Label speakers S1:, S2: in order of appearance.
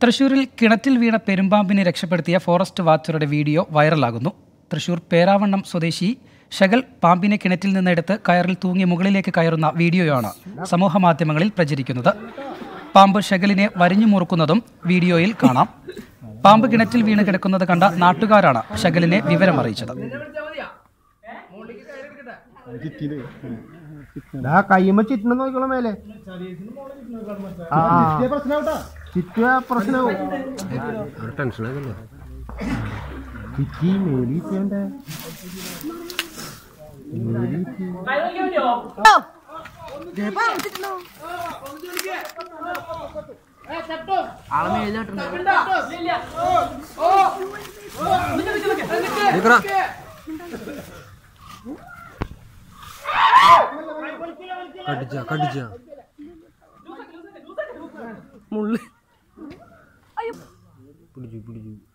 S1: തൃശൂരിൽ കിണറ്റിൽ വീണ പെരുമ്പാമ്പിനെ രക്ഷപ്പെടുത്തിയ ഫോറസ്റ്റ് വാച്ചറുടെ വീഡിയോ വൈറലാകുന്നു തൃശൂർ പേരാവണ്ണം സ്വദേശി ഷഗൽ പാമ്പിനെ കിണറ്റിൽ നിന്നെടുത്ത് കയറിൽ തൂങ്ങി മുകളിലേക്ക് കയറുന്ന വീഡിയോയാണ് സമൂഹമാധ്യമങ്ങളിൽ പ്രചരിക്കുന്നത് പാമ്പ് ഷഗലിനെ വരിഞ്ഞു മുറുക്കുന്നതും വീഡിയോയിൽ കാണാം പാമ്പ് കിണറ്റിൽ വീണ് കിടക്കുന്നത് കണ്ട നാട്ടുകാരാണ് ഷഗലിനെ വിവരമറിയിച്ചത്
S2: ദാ കയ്യുമ്പോ ചിറ്റണം നോക്കിക്കോളാം മേലെ ആ, ചിറ്റിയ പ്രശ്നവും ചിറ്റി മേലിച്ചേണ്ടേ
S3: കടിച്ച കടിച്ച മുള്ളി പിടിച്ചു പിടിച്ചു